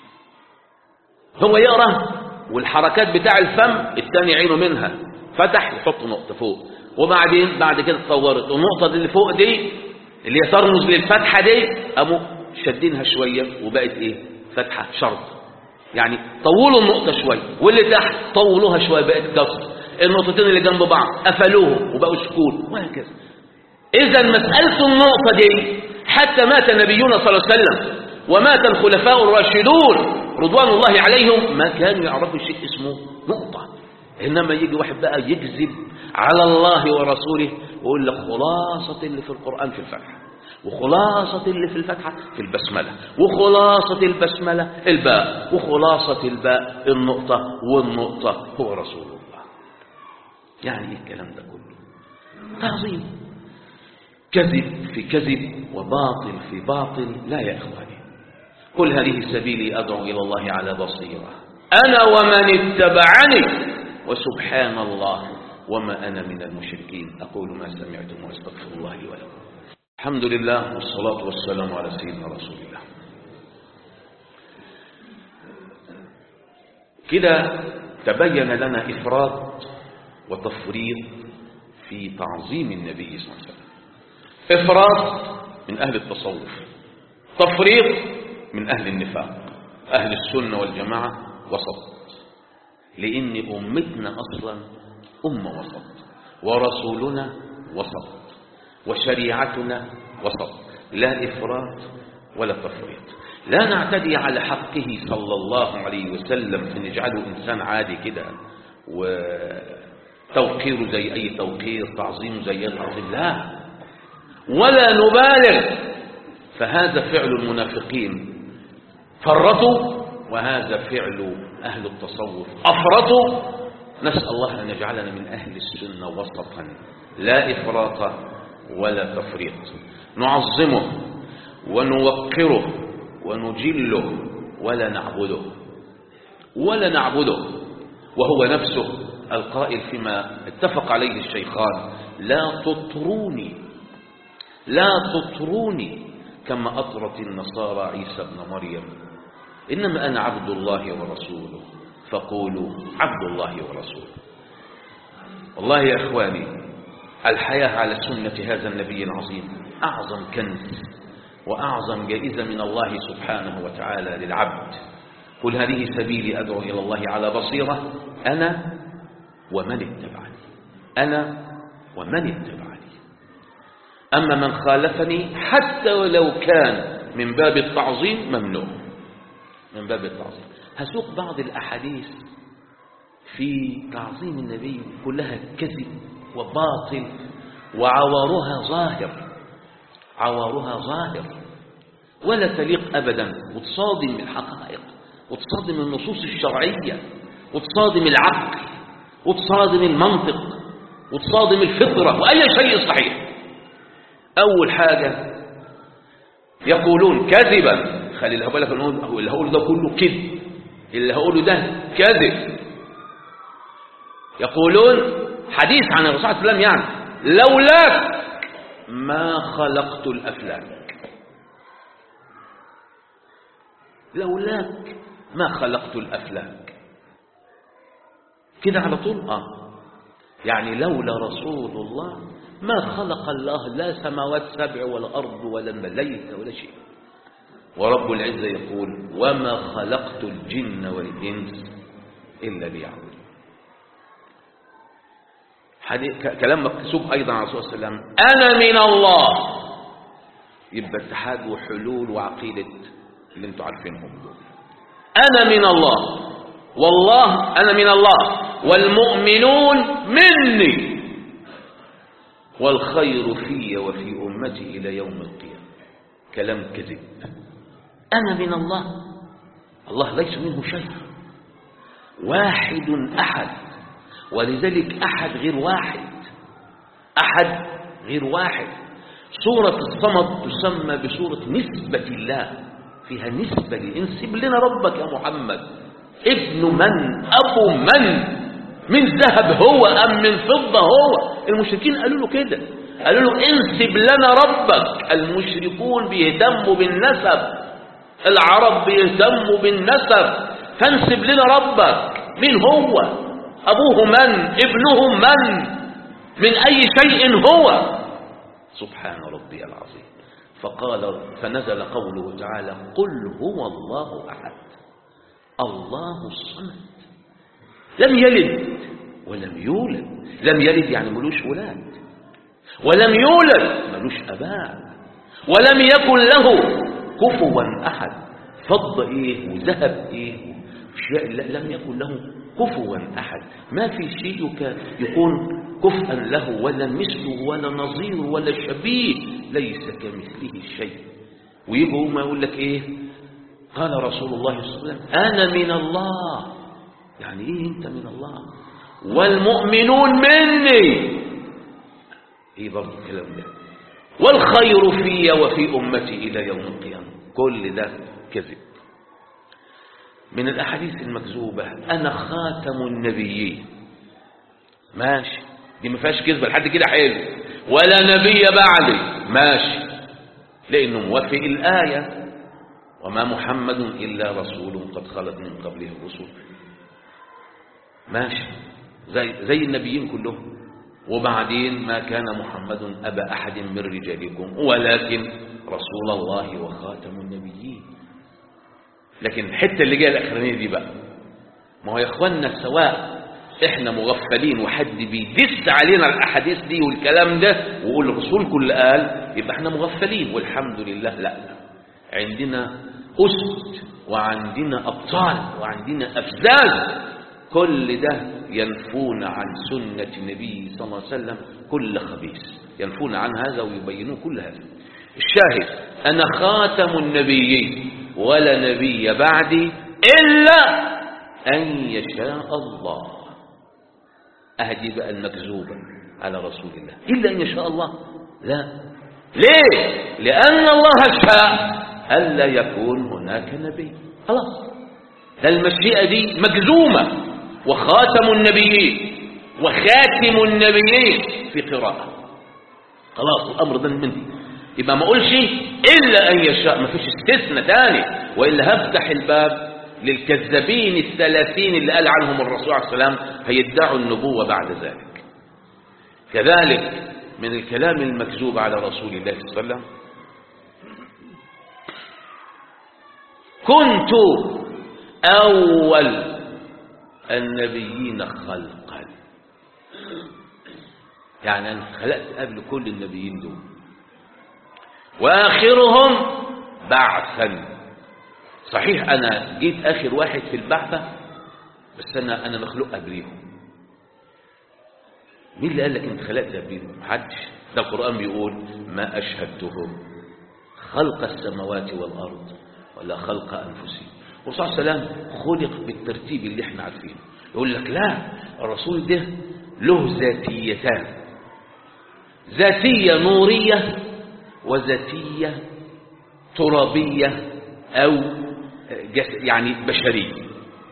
[SPEAKER 1] هو يقرأ والحركات بتاع الفم التاني عينه منها فتح يحط نقطة فوق وبعدين بعد كده اتطورت النقطة اللي فوق دي اللي هي ترمز للفتحة دي قاموا شدينها شوية وبقت ايه فتحة شرط يعني طولوا النقطة شوية واللي تحت طولوها شوية بقت كسر النقطتين اللي جنب بعض قفلوهم وبقوا سكون وهكذا إذا مسألة النقطة دي حتى مات نبينا صلى الله عليه وسلم ومات الخلفاء الراشدون رضوان الله عليهم ما كانوا يعرفوا شيء اسمه نقطة إنما يجي واحد بقى يكذب على الله ورسوله ويقول لك خلاصة اللي في القرآن في الفتحة وخلاصة اللي في الفتحة في البسملة وخلاصة البسملة الباء وخلاصة الباء النقطة والنقطة هو رسول الله يعني ايه الكلام ده كله تعظيم كذب في كذب وباطل في باطل لا يا إخواني قل هذه سبيلي أدعو إلى الله على بصيرة أنا ومن اتبعني وسبحان الله وما أنا من المشركين أقول ما سمعتم وأستغفر الله لي ولكم الحمد لله والصلاة والسلام على سيدنا رسول الله كده تبين لنا إفراط وتفريط في تعظيم النبي صلى الله عليه وسلم إفراط من أهل التصوف تفريط من أهل النفاق أهل السنة والجماعة وسط لأن أمتنا أصلا أمة وسط ورسولنا وسط وشريعتنا وسط لا إفراط ولا تفريط لا نعتدي على حقه صلى الله عليه وسلم فنجعله إنسان عادي كده وتوقيره زي أي توقير تعظيمه زي أي تعظيم لا ولا نبالغ فهذا فعل المنافقين فرطوا وهذا فعل أهل التصوف أفرطوا نسأل الله أن يجعلنا من أهل السنة وسطا لا إفراط ولا تفريط نعظمه ونوقره ونجله ولا نعبده ولا نعبده وهو نفسه القائل فيما اتفق عليه الشيخان لا تطروني لا تطروني كما أطرت النصارى عيسى ابن مريم إنما أنا عبد الله ورسوله فقولوا عبد الله ورسوله والله يا إخواني الحياة على سنة هذا النبي العظيم أعظم كنز وأعظم جائزة من الله سبحانه وتعالى للعبد قل هذه سبيلي أدعو إلى الله على بصيرة أنا ومن اتبعني أنا ومن اتبعني أما من خالفني حتى ولو كان من باب التعظيم ممنوع من باب التعظيم هسوق بعض الأحاديث في تعظيم النبي كلها كذب وباطل وعوارها ظاهر عوارها ظاهر ولا تليق أبدا وتصادم الحقائق وتصادم النصوص الشرعية وتصادم العقل وتصادم المنطق وتصادم الفطرة وأي شيء صحيح أول حاجة يقولون كذبا خلي اللي هقول لك اللي هقوله ده كله كذب اللي هقوله ده كذب يقولون حديث عن الرسول صلى الله عليه وسلم يعني لولاك ما خلقت الأفلاك لولاك ما خلقت الأفلاك كده على طول آه يعني لولا رسول الله ما خلق الله لا سماوات سبع ولا أرض ولا ملائكة ولا شيء ورب العزة يقول وما خلقت الجن والإنس إلا ليعبدون كلام مكتوب أيضا على الرسول صلى الله عليه وسلم أنا من الله يبقى اتحاد وحلول وعقيدة اللي انتوا عارفينهم دول أنا من الله والله أنا من الله والمؤمنون مني والخير في وفي أمتي إلى يوم القيامة كلام كذب أنا من الله الله ليس منه شيء واحد أحد ولذلك أحد غير واحد أحد غير واحد سورة الصمد تسمى بسورة نسبة الله فيها نسبة انسب لنا ربك يا محمد ابن من أبو من من ذهب هو أم من فضة هو المشركين قالوا له كده قالوا له انسب لنا ربك المشركون بيهتموا بالنسب العرب بيهتموا بالنسب فانسب لنا ربك مين هو أبوه من ابنه من من أي شيء هو سبحان ربي العظيم فقال فنزل قوله تعالى قل هو الله أحد الله الصمد لم يلد ولم يولد لم يلد يعني ملوش ولاد ولم يولد ملوش أباء ولم يكن له كفوا أحد فض إيه وذهب إيه أشياء لم يكن له كفوا أحد ما في شيء يكون كفءا له ولا مثله ولا نظير ولا شبيه ليس كمثله شيء ويجوا ما يقول لك إيه قال رسول الله صلى الله عليه وسلم أنا من الله يعني إيه أنت من الله والمؤمنون مني إيه برضه الكلام ده والخير في وفي أمتي إلى يوم القيامة كل ده كذب من الأحاديث المكذوبة أنا خاتم النبيين ماشي دي ما فيهاش كذبة لحد كده حلو ولا نبي بعدي ماشي لأنه موافق الآية وما محمد إلا رسول قد خلت من قبله الرسل ماشي زي, زي النبيين كلهم وبعدين ما كان محمد أبا أحد من رجالكم ولكن رسول الله وخاتم النبيين لكن الحته اللي جايه الاخرانيه دي بقى ما هو يا اخوانا سواء احنا مغفلين وحد بيدس علينا الاحاديث دي والكلام ده ويقول الرسول كل قال يبقى احنا مغفلين والحمد لله لا عندنا اسد وعندنا ابطال وعندنا افزاز كل ده ينفون عن سنة النبي صلى الله عليه وسلم كل خبيث ينفون عن هذا ويبينون كل هذا الشاهد أنا خاتم النبيين ولا نبي بعدي إلا أن يشاء الله أهدي بقى المكذوبة على رسول الله إلا أن يشاء الله لا ليه لأن الله شاء ألا يكون هناك نبي خلاص ده المشيئة دي مجزومة وخاتم النبيين وخاتم النبيين في قراءة خلاص الأمر ده من دي يبقى ما اقولش إلا أن يشاء ما فيش استثناء تاني وإلا هفتح الباب للكذابين الثلاثين اللي قال عنهم الرسول عليه السلام هيدعوا النبوة بعد ذلك كذلك من الكلام المكذوب على رسول الله صلى الله عليه وسلم كنت أول النبيين خلقا يعني أنا خلقت قبل كل النبيين دول وآخرهم بعثا صحيح أنا جيت آخر واحد في البعثة بس أنا أنا مخلوق قبليهم مين اللي قال لك أنت خلقت قبليهم؟ محدش ده القرآن بيقول ما أشهدتهم خلق السماوات والأرض ولا خلق أنفسهم والرسول صلى الله عليه وسلم خلق بالترتيب اللي احنا عارفينه يقول لك لا الرسول ده له ذاتيتان ذاتية نورية وذاتية ترابية أو يعني بشرية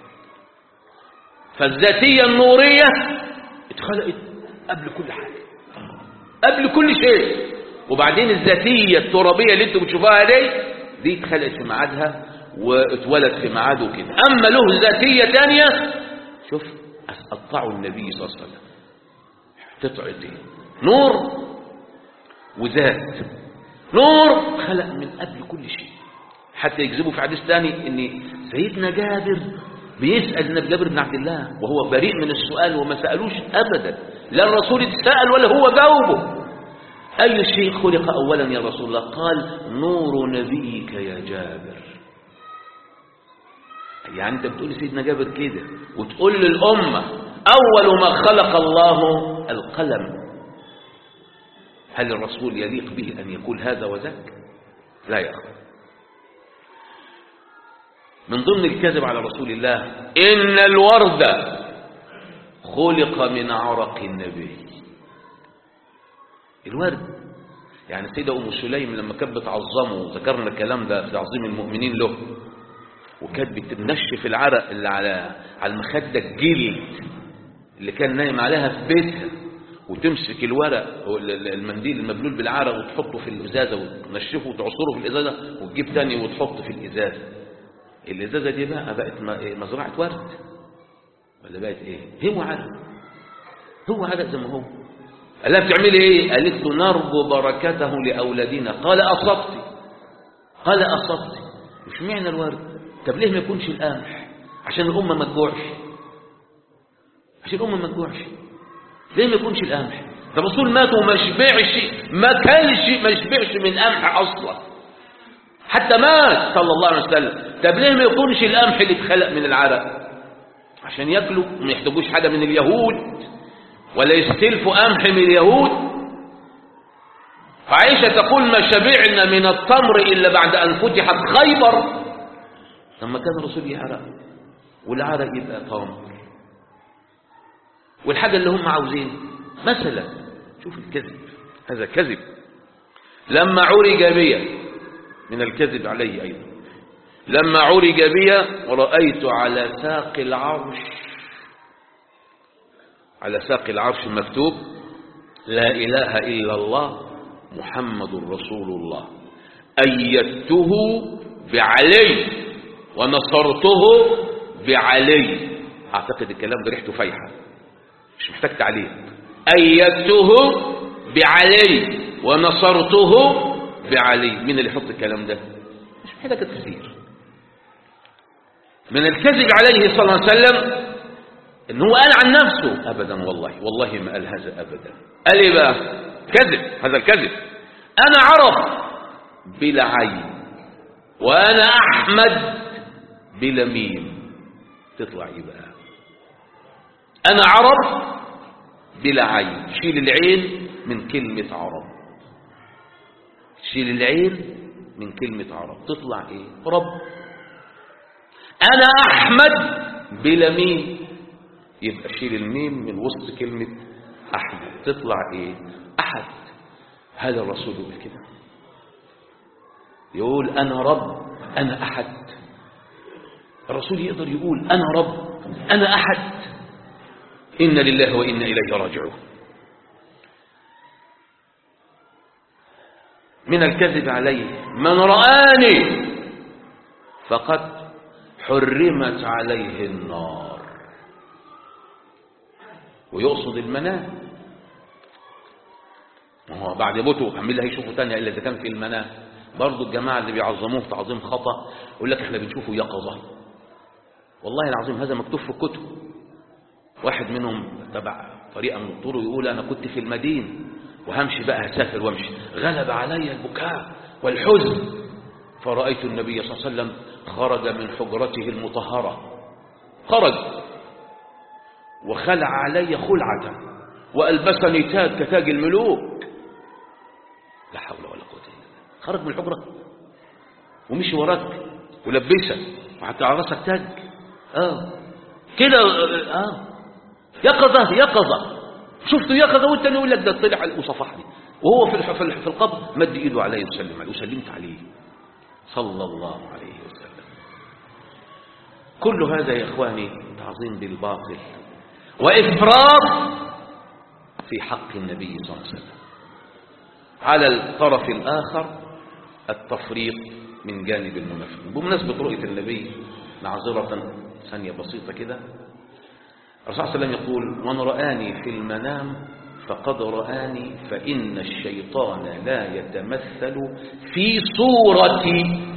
[SPEAKER 1] فالذاتية النورية اتخلقت قبل كل حاجة قبل كل شيء وبعدين الذاتية الترابية اللي انتوا بتشوفوها دي دي اتخلقت في ميعادها واتولد في ميعاده كده أما له ذاتية تانية شوف قطعوا النبي صلى الله عليه وسلم قطعتين نور وذات نور خلق من قبل كل شيء حتى يكذبوا في حديث ثاني ان سيدنا جابر بيسأل النبي جابر بن عبد الله وهو بريء من السؤال وما سألوش أبدا لا الرسول اتسأل ولا هو جاوبه أي شيء خلق أولا يا رسول الله قال نور نبيك يا جابر يعني أنت بتقول سيدنا جابر كده وتقول للأمة أول ما خلق الله القلم هل الرسول يليق به أن يقول هذا وذاك لا يا أخي من ضمن الكذب على رسول الله إن الورد خلق من عرق النبي الورد يعني سيدة أم سليم لما كانت بتعظمه وذكرنا الكلام ده في تعظيم المؤمنين له وكانت بتنشف العرق اللي على على المخدة الجلد اللي كان نايم عليها في بيتها وتمسك الورق المنديل المبلول بالعرق وتحطه في الازازه وتنشفه وتعصره في الازازه وتجيب تاني وتحطه في الازازه الازازه دي بقى بقت مزرعه ورد ولا بقت ايه هو عرق هو عرق زي ما هو قال لها بتعملي ايه قالت له نرجو بركته لاولادنا قال اصبت قال اصبت مش معنى الورد طب ليه ما يكونش القمح عشان الامه ما تجوعش عشان الامه ما تجوعش ليه ما يكونش القمح ده الرسول مات وما شبعش ما كلش ما شبعش من قمح اصلا حتى مات صلى الله عليه وسلم طب ليه ما يكونش القمح اللي اتخلق من العرق عشان ياكلوا ما يحتاجوش حاجه من اليهود ولا يستلفوا قمح من اليهود فعائشة تقول ما شبعنا من التمر إلا بعد أن فتحت خيبر لما كان الرسول يعرق والعرق يبقى تمر والحاجة اللي هم عاوزين مثلا شوف الكذب هذا كذب لما عرج بي من الكذب عليه أيضا لما عرج بي رأيت على ساق العرش على ساق العرش مكتوب لا إله إلا الله محمد رسول الله أيدته بعلي ونصرته بعلي أعتقد الكلام ده ريحته فايحة مش محتاج تعليق أيدته بعلي ونصرته بعلي مين اللي يحط الكلام ده مش محتاج تفسير من الكذب عليه صلى الله عليه وسلم ان هو قال عن نفسه ابدا والله والله ما قال هذا ابدا قال ايه بقى كذب هذا الكذب انا عرب بلا عين وانا احمد بلا ميم تطلع ايه بقى انا عرب بلا عين شيل العين من كلمة عرب شيل العين من كلمة عرب تطلع ايه رب انا احمد بلا ميم يبقى شيل الميم من وسط كلمة احمد تطلع ايه احد هذا الرسول يقول كده يقول انا رب انا احد الرسول يقدر يقول انا رب انا احد إن لله وإنا إليه راجعون من الكذب عليه من رآني فقد حرمت عليه النار ويقصد المنام ما هو بعد موته هم اللي هيشوفوا تاني إلا إذا كان في المنام برضه الجماعة اللي بيعظموه تعظيم خطأ يقول لك احنا بنشوفه يقظة والله العظيم هذا مكتوب في الكتب واحد منهم تبع طريقة من الطرق يقول أنا كنت في المدينة وهمشي بقى هسافر وامشي غلب علي البكاء والحزن فرأيت النبي صلى الله عليه وسلم خرج من حجرته المطهرة خرج وخلع علي خلعة وألبسني تاج كتاج الملوك لا حول ولا قوة إلا بالله خرج من الحجرة ومشي وراك ولبسك وحتى على راسك تاج اه كده اه يقظة يقظة شفته يقظة والتاني يقول لك ده طلع وصفحني وهو في في في القبر مد ايده علي وسلم عليه وسلمت عليه صلى الله عليه وسلم كل هذا يا اخواني تعظيم بالباطل وافراط في حق النبي صلى الله عليه وسلم على الطرف الاخر التفريط من جانب المنافقين بمناسبه رؤيه النبي معذره ثانيه بسيطه كده الرسول صلى الله عليه وسلم يقول من رآني في المنام فقد رآني فإن الشيطان لا يتمثل في صورتي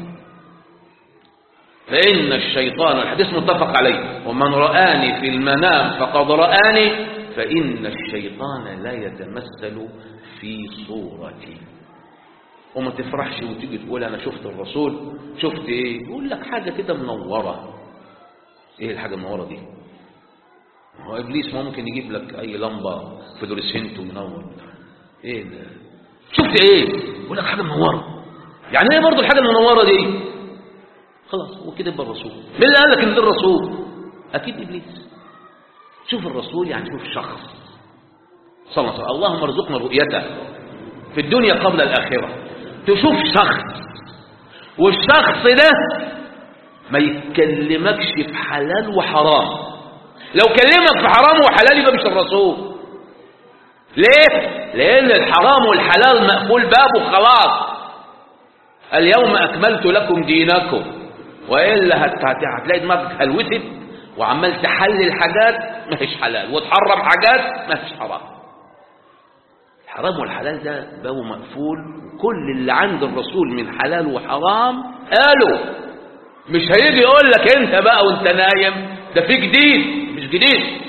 [SPEAKER 1] فإن الشيطان الحديث متفق عليه ومن رآني في المنام فقد رآني فإن الشيطان لا يتمثل في صورتي وما تفرحش وتيجي تقول أنا شفت الرسول شفت إيه يقول لك حاجة كده منورة إيه الحاجة المنورة دي هو ابليس ممكن يجيب لك اي لمبه فلوريسنت ومنور ايه ده شفت ايه يقول لك حاجه منوره يعني ايه برضه الحاجه المنوره دي خلاص وكده يبقى الرسول مين اللي قال لك ان ده الرسول اكيد ابليس شوف الرسول يعني شوف شخص صلى الله عليه وسلم اللهم ارزقنا رؤيته في الدنيا قبل الآخرة تشوف شخص والشخص ده ما يكلمكش في حلال وحرام لو كلمك في حرام وحلال يبقى مش الرسول ليه لان الحرام والحلال مقفول بابه خلاص اليوم اكملت لكم دينكم والا هت- هت- هتلاقي دماغك هلوست وعمال تحلل حاجات ما هيش حلال وتحرم حاجات ما هيش حرام الحرام والحلال ده بابه مقفول كل اللي عند الرسول من حلال وحرام قالوا مش هيجي يقول لك انت بقى وانت نايم ده في جديد مش جديد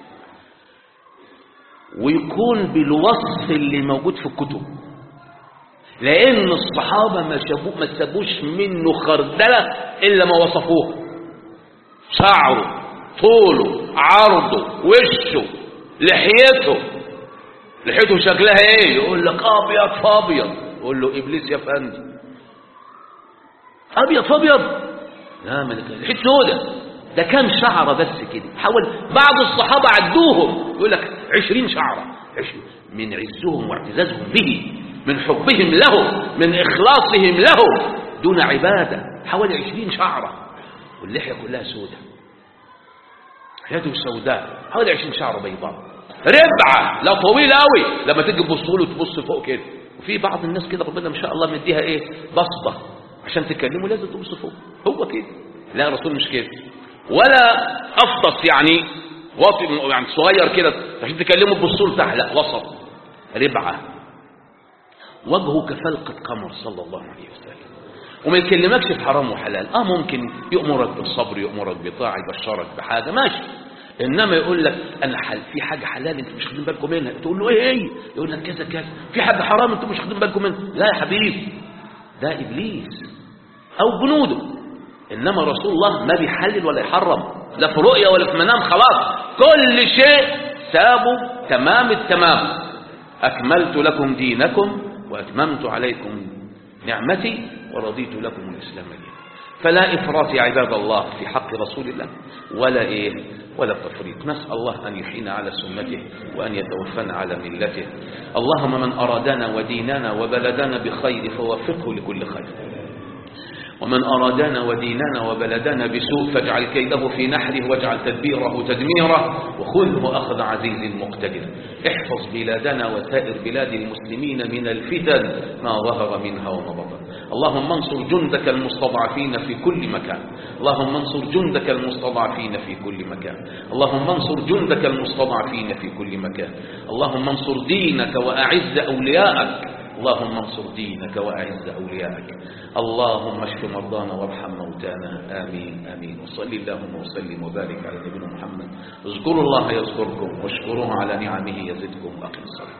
[SPEAKER 1] ويكون بالوصف اللي موجود في الكتب لان الصحابه ما شافوه ما سابوش منه خردله الا ما وصفوه شعره طوله عرضه وشه لحيته لحيته شكلها ايه يقول لك ابيض فابيض يقول له ابليس يا فندم ابيض فابيض لا ما ده لحيته سودة ده كام شعرة بس كده حاول بعض الصحابة عدوهم يقول لك عشرين شعرة عشرين من عزهم واعتزازهم به من حبهم له من إخلاصهم له دون عبادة حوالي عشرين شعرة واللحية كلها سودة حياته سوداء حوالي عشرين شعرة بيضاء ربعة لا طويلة قوي لما تيجي تبص له تبص فوق كده وفي بعض الناس كده ربنا ما شاء الله مديها ايه بصبة عشان تكلمه لازم تبص فوق هو كده لا الرسول مش كده ولا افطس يعني واطي يعني صغير كده عشان تكلمه تبص له تحت لا وسط ربعة وجهه كفلقة قمر صلى الله عليه وسلم وما يكلمكش في حرام وحلال اه ممكن يأمرك بالصبر يأمرك بطاعة يبشرك بحاجة ماشي انما يقول لك انا حل في حاجه حلال انتوا مش واخدين بالكم منها تقول له ايه ايه يقول لك كذا كذا في حاجه حرام انتوا مش واخدين بالكم منها لا يا حبيبي ده ابليس او جنوده انما رسول الله ما بيحلل ولا يحرم لا في رؤيه ولا في منام خلاص كل شيء سابه تمام التمام اكملت لكم دينكم واتممت عليكم نعمتي ورضيت لكم الاسلام دينا فلا إفراط يا عباد الله في حق رسول الله ولا إيه ولا تفريط نسأل الله أن يحيينا على سنته وأن يتوفنا على ملته اللهم من أرادنا وديننا وبلدنا بخير فوفقه لكل خير ومن أرادنا وديننا وبلدنا بسوء فاجعل كيده في نحره واجعل تدبيره تدميره وخذه أخذ عزيز مقتدر احفظ بلادنا وسائر بلاد المسلمين من الفتن ما ظهر منها وما بطن اللهم انصر جندك المستضعفين في كل مكان اللهم انصر جندك المستضعفين في كل مكان اللهم انصر جندك المستضعفين في كل مكان اللهم انصر دينك وأعز أولياءك اللهم انصر دينك وأعز أولياءك اللهم اشف مرضانا وارحم موتانا آمين آمين وصل اللهم وسلم وبارك على نبينا محمد اذكروا الله يذكركم واشكروه على نعمه يزدكم وأقم الصلاة